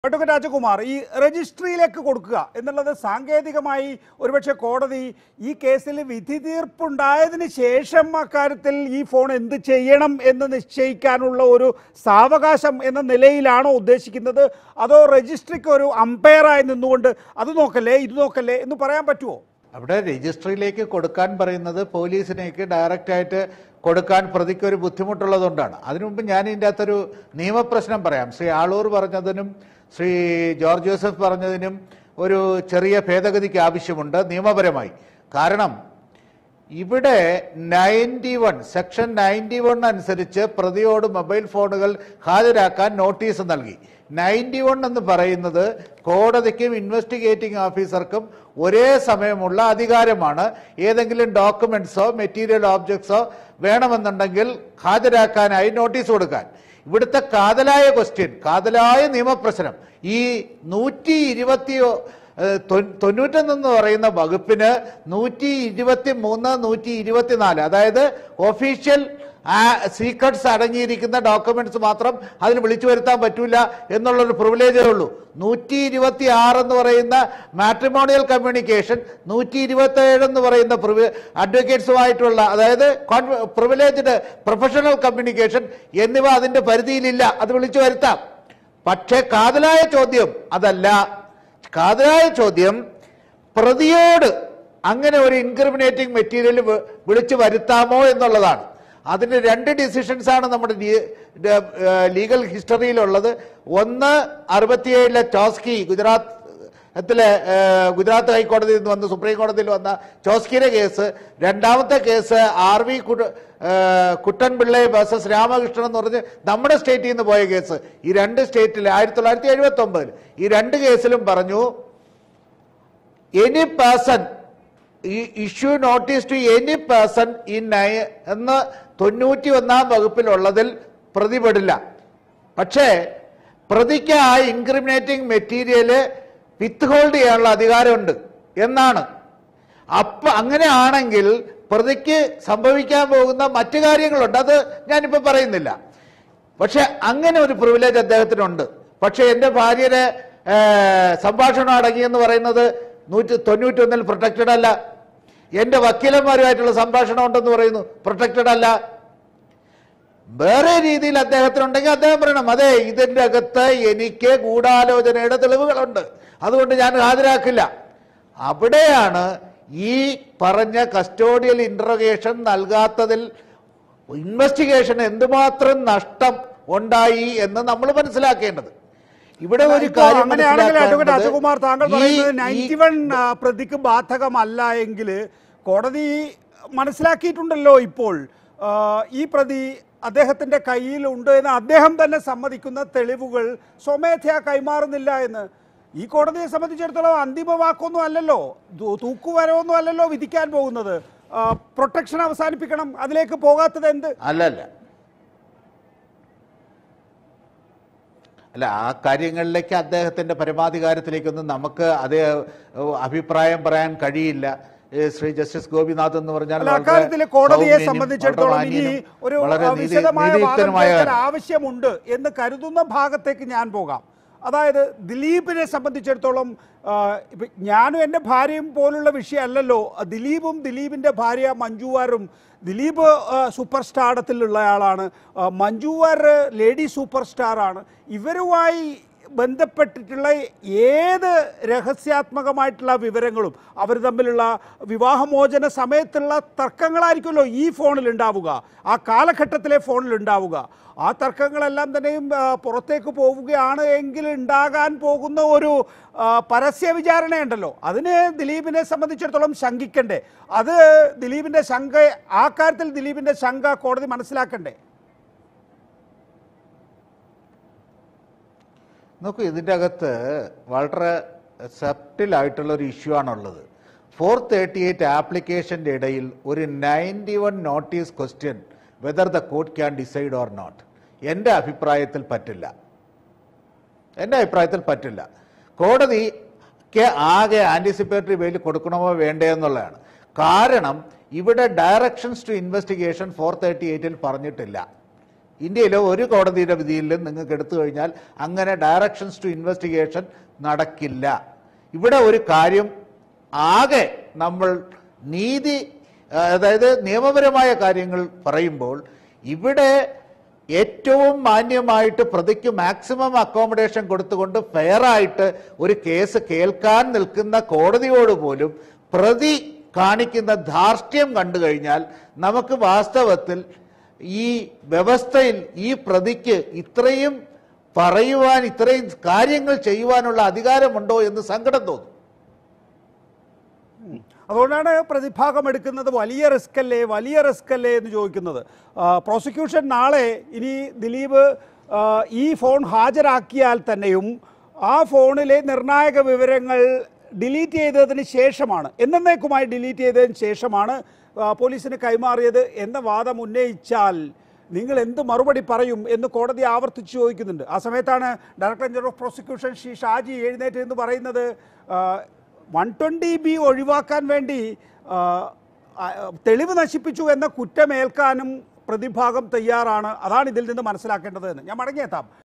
Advocate Rajkumar ഈ രജിസ്ട്രിയിലേക്ക് കൊടുക്കുക എന്നുള്ളത് സാങ്കേതികമായി ഒരുപക്ഷെ കോടതി ഈ കേസിൽ വിധി തീർപ്പുണ്ടായതിന് ശേഷം അക്കാര്യത്തിൽ ഈ ഫോൺ എന്ത് ചെയ്യണം എന്ന് നിശ്ചയിക്കാനുള്ള ഒരു സാവകാശം എന്ന നിലയിലാണോ ഉദ്ദേശിക്കുന്നത് അതോ രജിസ്ട്രിക്ക് ഒരു അമ്പയറായി നിന്നുകൊണ്ട് അത് നോക്കല്ലേ ഇത് നോക്കല്ലേ എന്ന് പറയാൻ പറ്റുമോ അവിടെ രജിസ്ട്രിയിലേക്ക് കൊടുക്കാൻ പറയുന്നത് പോലീസിനേക്ക് ഡയറക്റ്റ് ആയിട്ട് കൊടുക്കാൻ പ്രതിക്ക് ഒരു ബുദ്ധിമുട്ടുള്ളതുകൊണ്ടാണ് അതിനു മുമ്പ് ഞാൻ ഇതിൻ്റെ അകത്തൊരു നിയമപ്രശ്നം പറയാം ശ്രീ ആളൂർ പറഞ്ഞതിനും ശ്രീ ജോർജ് ജോസഫ് പറഞ്ഞതിനും ഒരു ചെറിയ ഭേദഗതിക്ക് ആവശ്യമുണ്ട് നിയമപരമായി കാരണം ഇവിടെ ninety one section ninety one അനുസരിച്ച് പ്രതിയോട് മൊബൈൽ ഫോണുകൾ ഹാജരാക്കാൻ നോട്ടീസ് നൽകി നയൻറ്റി വൺ എന്ന് പറയുന്നത് കോടതിക്കും ഇൻവെസ്റ്റിഗേറ്റിംഗ് ഓഫീസർക്കും ഒരേ സമയമുള്ള അധികാരമാണ് ഏതെങ്കിലും ഡോക്യുമെന്റ്സോ മെറ്റീരിയൽ ഓബ്ജക്ട്സോ വേണമെന്നുണ്ടെങ്കിൽ ഹാജരാക്കാനായി നോട്ടീസ് കൊടുക്കാൻ ഇവിടുത്തെ കാതലായ ക്വസ്റ്റ്യൻ കാതലായ നിയമപ്രശ്നം ഈ നൂറ്റി ഇരുപത്തി ഏഹ് തൊ- തൊണ്ണൂറ്റൊന്ന് പറയുന്ന വകുപ്പിന് നൂറ്റി ഇരുപത്തി മൂന്ന് നൂറ്റി ഇരുപത്തിനാല് അതായത് ഒഫീഷ്യൽ സീക്രട്സ് അടങ്ങിയിരിക്കുന്ന ഡോക്യുമെന്റ്സ് മാത്രം അതിൽ വിളിച്ചു വരുത്താൻ പറ്റൂല എന്നുള്ളൊരു പ്രിവിലേജേ ഉള്ളൂ നൂറ്റി ഇരുപത്തി ആറ് എന്ന് പറയുന്ന മാട്രിമോണിയൽ കമ്മ്യൂണിക്കേഷൻ നൂറ്റി ഇരുപത്തി ഏഴ് എന്ന് പറയുന്ന അഡ്വക്കേറ്റ്സുമായിട്ടുള്ള അതായത് പ്രിവിലേജ്ഡ് പ്രൊഫഷണൽ കമ്മ്യൂണിക്കേഷൻ എന്നിവ അതിന്റെ പരിധിയിലില്ല അത് വിളിച്ചു വരുത്താം പക്ഷേ കാതലായ ചോദ്യം അതല്ല കാതലായ ചോദ്യം പ്രതിയോട് അങ്ങനെ ഒരു ഇൻക്രിമിനേറ്റിംഗ് മെറ്റീരിയൽ വിളിച്ചു വരുത്താമോ എന്നുള്ളതാണ് അതിന് രണ്ട് ഡിസിഷൻസ് ആണ് നമ്മുടെ ലീഗൽ ഹിസ്റ്ററിയിലുള്ളത് ഒന്ന് അറുപത്തിയേഴിലെ ചോസ്കി ഗുജറാത്ത് ത്തിലെ ഏഹ്, ഗുജറാത്ത് ഹൈക്കോടതിയിൽ നിന്ന് വന്ന് സുപ്രീം കോടതിയിൽ വന്ന ചോസ്കിയുടെ കേസ് രണ്ടാമത്തെ കേസ് ആർ വി കുട്ട- ഏഹ്, കുട്ടൻപിള്ളെ വേഴ്സസ് രാമകൃഷ്ണൻ എന്ന് പറഞ്ഞ് നമ്മുടെ സ്റ്റേറ്റിൽ നിന്ന് പോയ കേസ് ഈ രണ്ട് സ്റ്റേറ്റിൽ ആയിരത്തി തൊള്ളായിരത്തി എഴുപത്തി ഒമ്പതിൽ ഈ രണ്ട് കേസിലും പറഞ്ഞു any person issue notice to any person in എന്ന് തൊണ്ണൂറ്റി ഒന്നാം വകുപ്പിലുള്ളതിൽ പ്രതിപെടില്ല പക്ഷേ പ്രതിക്ക് ആ ഇൻക്രിമിനേറ്റിംഗ് മെറ്റീരിയല് വിത്ത് ഹോൾഡ് ചെയ്യാനുള്ള അധികാരമുണ്ട് എന്നാണ് അപ്പൊ അങ്ങനെ ആണെങ്കിൽ പ്രതിക്ക് സംഭവിക്കാൻ പോകുന്ന മറ്റു കാര്യങ്ങളുണ്ട് അത് ഞാനിപ്പോ പറയുന്നില്ല പക്ഷെ അങ്ങനെ ഒരു പ്രിവിലേജ് അദ്ദേഹത്തിനുണ്ട് പക്ഷെ എൻ്റെ ഭാര്യയുടെ ഏഹ്, സംഭാഷണം അടങ്ങിയെന്ന് പറയുന്നത് നൂറ്റി തൊണ്ണൂറ്റൊന്നിൽ പ്രൊട്ടക്റ്റഡ് അല്ല എൻ്റെ വക്കീലന്മാരുമായിട്ടുള്ള സംഭാഷണം ഉണ്ടെന്ന് പറയുന്നു പ്രൊട്ടക്റ്റഡ് അല്ല വേറെ രീതിയിൽ അദ്ദേഹത്തിനുണ്ടെങ്കിൽ അദ്ദേഹം പറയണം അതെ ഇതിൻ്റെ അകത്ത് എനിക്ക് ഗൂഢാലോചനയുടെ തെളിവുകളുണ്ട് അതുകൊണ്ട് ഞാൻ ഹാജരാക്കില്ല അവിടെയാണ് ഈ പറഞ്ഞ കസ്റ്റോഡിയൽ ഇൻട്രഗേഷൻ നൽകാത്തതിൽ ഇൻവെസ്റ്റിഗേഷൻ എന്തുമാത്രം നഷ്ടം ഉണ്ടായി എന്ന് നമ്മൾ മനസ്സിലാക്കേണ്ടത് ഇവിടെ ഒരു ഇപ്പോ കാര്യം അങ്ങനെയാണെങ്കിൽ അഡ്വക്കേറ്റ് മനസ്സിലാക്കേണ്ടത് അജകുമാർ താങ്കൾ ഈ- പറയുന്നത് ഈ- നയൻറ്റി വൺ പ്രതിക്ക് ബാധകമല്ല എങ്കിൽ കോടതി മനസ്സിലാക്കിയിട്ടുണ്ടല്ലോ ഇപ്പോൾ ആ, ഈ പ്രതി അദ്ദേഹത്തിന്റെ കയ്യിലുണ്ട് എന്ന് അദ്ദേഹം തന്നെ സമ്മതിക്കുന്ന തെളിവുകൾ സ്വമേധയാ കൈമാറുന്നില്ല എന്ന് ഈ കോടതിയെ സംബന്ധിച്ചിടത്തോളം അന്തിമ വാക്കൊന്നും അല്ലല്ലോ തൂ- തൂക്കുവരവൊന്നും അല്ലല്ലോ വിധിക്കാൻ പോകുന്നത് പ്രൊട്ടക്ഷൻ അവസാനിപ്പിക്കണം അതിലേക്ക് പോകാത്തത് എന്ത് അല്ലല്ല അല്ല ആ കാര്യങ്ങളിലേക്ക് അദ്ദേഹത്തിന്റെ പരമാധികാരത്തിലേക്കൊന്നും നമുക്ക് അതേ ഏഹ്, അഭിപ്രായം പറയാൻ കഴിയില്ല ഏഹ്, ശ്രീ ജസ്റ്റിസ് ഗോപിനാഥ് എന്ന് പറഞ്ഞാൽ അല്ല വളരെ അക്കാര്യത്തിൽ കോടതിയെ സൗമ്യനും, സംബന്ധിച്ചിടത്തോളം വളരെ ഇനി മാന്യനും, ഒരു വളരെ ആ, നീതി- വിശദമായ വാദം നീതിയുക്തനുമായ കേൾക്കാൻ കാര്യം. ആവശ്യമുണ്ട് എന്ന് കരുതുന്ന ഭാഗത്തേക്ക് ഞാൻ പോകാം അതായത് ദിലീപിനെ സംബന്ധിച്ചിടത്തോളം ആ, ഇപ്പൊ ഞാനും എൻ്റെ ഭാര്യയും പോലുള്ള വിഷയമല്ലല്ലോ ദിലീപും ദിലീപിൻ്റെ ഭാര്യ മഞ്ജുവാരും ദിലീപ് ആ, സൂപ്പർ സ്റ്റാർഡത്തിലുള്ള ആളാണ് ആ, മഞ്ജുവാർ ലേഡി സൂപ്പർ സ്റ്റാറാണ് ഇവരുമായി ബന്ധപ്പെട്ടിട്ടുള്ള ഏത് രഹസ്യാത്മകമായിട്ടുള്ള വിവരങ്ങളും അവർ തമ്മിലുള്ള വിവാഹമോചന സമയത്തുള്ള തർക്കങ്ങളായിരിക്കുമല്ലോ ഈ ഫോണിൽ ഉണ്ടാവുക ആ കാലഘട്ടത്തിലെ ഫോണിൽ ഉണ്ടാവുക ആ തർക്കങ്ങളെല്ലാം തന്നെയും ആ, പുറത്തേക്ക് പോവുകയാണ് എങ്കിൽ ഉണ്ടാകാൻ പോകുന്ന ഒരു ആ, പരസ്യ വിചാരണയുണ്ടല്ലോ അതിന് ദിലീപിനെ സംബന്ധിച്ചിടത്തോളം ശങ്കിക്കണ്ടേ അത് ദിലീപിൻ്റെ ശങ്ക ആ കാര്യത്തിൽ ദിലീപിൻ്റെ ശങ്ക കോടതി മനസ്സിലാക്കണ്ടേ നോക്കൂ ഇതിൻ്റെ അകത്ത് വളരെ സെപ്റ്റിലായിട്ടുള്ള ഒരു ഇഷ്യൂ ആണുള്ളത് ഫോർ തേർട്ടി എയ്റ്റ് ആപ്ലിക്കേഷൻ്റെ ഇടയിൽ ഒരു ninety one notice question whether the court can decide or not എൻ്റെ അഭിപ്രായത്തിൽ പറ്റില്ല എൻ്റെ അഭിപ്രായത്തിൽ പറ്റില്ല കോടതിക്ക് ആകെ ആൻറ്റിസിപ്പേറ്ററി ബെയിൽ കൊടുക്കണമോ വേണ്ടേ എന്നുള്ളതാണ് കാരണം ഇവിടെ directions to investigation four thirty എയ്റ്റിൽ പറഞ്ഞിട്ടില്ല ഇന്ത്യയിലെ ഒരു കോടതിയുടെ വിധിയിലും നിങ്ങൾക്ക് എടുത്തു കഴിഞ്ഞാൽ അങ്ങനെ ഡയറക്ഷൻസ് ടു ഇൻവെസ്റ്റിഗേഷൻ നടക്കില്ല ഇവിടെ ഒരു കാര്യം ആകെ നമ്മൾ നീതി ആ, അതായത് നിയമപരമായ കാര്യങ്ങൾ പറയുമ്പോൾ ഇവിടെ ഏറ്റവും മാന്യമായിട്ട് പ്രതിക്ക് മാക്സിമം അക്കോമഡേഷൻ കൊടുത്തുകൊണ്ട് ഫെയറായിട്ട് ഒരു കേസ് കേൾക്കാൻ നിൽക്കുന്ന കോടതിയോട് പോലും പ്രതി കാണിക്കുന്ന ധാർഷ്ട്യം കണ്ടു കഴിഞ്ഞാൽ നമുക്ക് വാസ്തവത്തിൽ ഈ വ്യവസ്ഥയിൽ ഈ പ്രതിക്ക് ഇത്രയും പറയുവാൻ ഇത്രയും കാര്യങ്ങൾ ചെയ്യുവാനുള്ള അധികാരമുണ്ടോ എന്ന് സങ്കടം തോന്നും അതുകൊണ്ടാണ് പ്രതിഭാഗം എടുക്കുന്നത് വലിയ റിസ്ക് അല്ലേ വലിയ റിസ്ക് അല്ലേ എന്ന് ചോദിക്കുന്നത് ആ, പ്രോസിക്യൂഷൻ നാളെ ഇനി ദിലീപ് ആ, ഈ ഫോൺ ഹാജരാക്കിയാൽ തന്നെയും ആ ഫോണിലെ നിർണായക വിവരങ്ങൾ ഡിലീറ്റ് ചെയ്തതിന് ശേഷമാണ് എന്നേക്കുമായി ഡിലീറ്റ് ചെയ്തതിന് ശേഷമാണ് ആ, പോലീസിന് കൈമാറിയത് എന്ന വാദം ഉന്നയിച്ചാൽ നിങ്ങൾ എന്ത് മറുപടി പറയും എന്ന് കോടതി ആവർത്തിച്ച് ചോദിക്കുന്നുണ്ട് ആ സമയത്താണ് director general of prosecution Shri Shaji എഴുന്നേറ്റ് എന്ന് പറയുന്നത് വൺ ട്വൻറ്റി ബി ഒഴിവാക്കാൻ വേണ്ടി ആ, ആ, തെളിവ് നശിപ്പിച്ചു എന്ന കുറ്റമേൽക്കാനും പ്രതിഭാഗം തയ്യാറാണ് അതാണ് ഇതിൽ നിന്ന് മനസ്സിലാക്കേണ്ടത് എന്ന് ഞാൻ മടങ്ങിയെത്താം